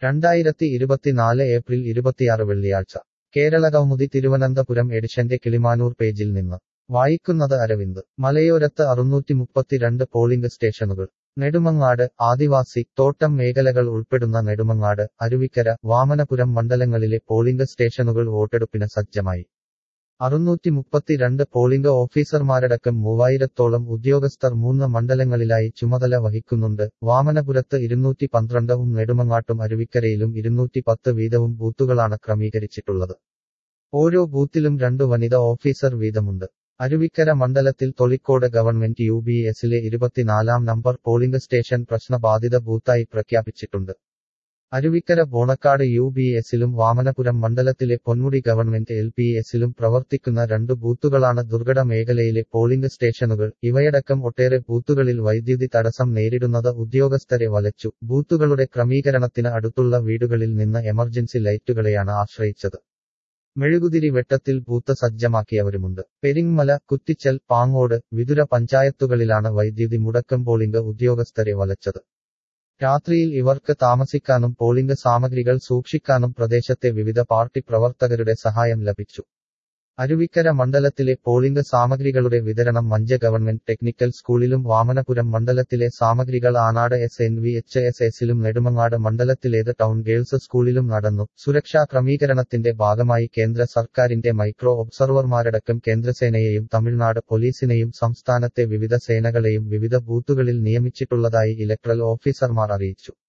രണ്ടായിരത്തി ഇരുപത്തിനാല് ഏപ്രിൽ ഇരുപത്തിയാറ് വെള്ളിയാഴ്ച കേരള കൗമുദി തിരുവനന്തപുരം എഡിഷന്റെ കിളിമാനൂർ പേജിൽ നിന്ന് വായിക്കുന്നത് അരവിന്ദ് മലയോരത്ത് അറുന്നൂറ്റി മുപ്പത്തിരണ്ട് പോളിംഗ് സ്റ്റേഷനുകൾ നെടുമങ്ങാട് ആദിവാസി തോട്ടം മേഖലകൾ ഉൾപ്പെടുന്ന നെടുമങ്ങാട് അരുവിക്കര വാമനപുരം മണ്ഡലങ്ങളിലെ പോളിംഗ് സ്റ്റേഷനുകൾ വോട്ടെടുപ്പിന് സജ്ജമായി അറുന്നൂറ്റി മുപ്പത്തിരണ്ട് പോളിംഗ് ഓഫീസർമാരടക്കം മൂവായിരത്തോളം ഉദ്യോഗസ്ഥർ മൂന്ന് മണ്ഡലങ്ങളിലായി ചുമതല വഹിക്കുന്നുണ്ട് വാമനപുരത്ത് ഇരുന്നൂറ്റി പന്ത്രണ്ടവും നെടുമങ്ങാട്ടും അരുവിക്കരയിലും ഇരുന്നൂറ്റി പത്ത് വീതവും ബൂത്തുകളാണ് ക്രമീകരിച്ചിട്ടുള്ളത് ഓരോ ബൂത്തിലും രണ്ടു വനിത ഓഫീസർ വീതമുണ്ട് അരുവിക്കര മണ്ഡലത്തിൽ തൊളിക്കോട് ഗവൺമെന്റ് യു ബി എസിലെ ഇരുപത്തിനാലാം നമ്പർ പോളിംഗ് സ്റ്റേഷൻ പ്രശ്നബാധിത ബൂത്തായി പ്രഖ്യാപിച്ചിട്ടുണ്ട് അരുവിക്കര ബോണക്കാട് യു ബി എസിലും വാമനപുരം മണ്ഡലത്തിലെ പൊന്മുടി ഗവൺമെന്റ് എൽ പി എസിലും പ്രവർത്തിക്കുന്ന രണ്ട് ബൂത്തുകളാണ് ദുർഘട മേഖലയിലെ പോളിംഗ് സ്റ്റേഷനുകൾ ഇവയടക്കം ഒട്ടേറെ ബൂത്തുകളിൽ വൈദ്യുതി തടസ്സം നേരിടുന്നത് ഉദ്യോഗസ്ഥരെ വലച്ചു ബൂത്തുകളുടെ ക്രമീകരണത്തിന് അടുത്തുള്ള വീടുകളിൽ നിന്ന് എമർജൻസി ലൈറ്റുകളെയാണ് ആശ്രയിച്ചത് മെഴുകുതിരി വെട്ടത്തിൽ ബൂത്ത് സജ്ജമാക്കിയവരുമുണ്ട് പെരിങ്മല കുറ്റിച്ചൽ പാങ്ങോട് വിതുര പഞ്ചായത്തുകളിലാണ് വൈദ്യുതി മുടക്കം പോളിംഗ് ഉദ്യോഗസ്ഥരെ വലച്ചത് രാത്രിയിൽ ഇവർക്ക് താമസിക്കാനും പോളിംഗ് സാമഗ്രികൾ സൂക്ഷിക്കാനും പ്രദേശത്തെ വിവിധ പാർട്ടി പ്രവർത്തകരുടെ സഹായം ലഭിച്ചു അരുവിക്കര മണ്ഡലത്തിലെ പോളിംഗ് സാമഗ്രികളുടെ വിതരണം മഞ്ച ഗവൺമെന്റ് ടെക്നിക്കൽ സ്കൂളിലും വാമനപുരം മണ്ഡലത്തിലെ സാമഗ്രികൾ Anad S N V H S എസിലും നെടുമങ്ങാട് മണ്ഡലത്തിലേത് ടൗൺ ഗേൾസ് സ്കൂളിലും നടന്നു സുരക്ഷാ ക്രമീകരണത്തിന്റെ ഭാഗമായി കേന്ദ്ര സർക്കാരിന്റെ മൈക്രോ ഒബ്സർവർമാരടക്കം കേന്ദ്രസേനയെയും തമിഴ്നാട് പോലീസിനെയും സംസ്ഥാനത്തെ വിവിധ സേനകളെയും വിവിധ ബൂത്തുകളിൽ നിയമിച്ചിട്ടുള്ളതായി ഇലക്ട്രൽ ഓഫീസർമാർ അറിയിച്ചു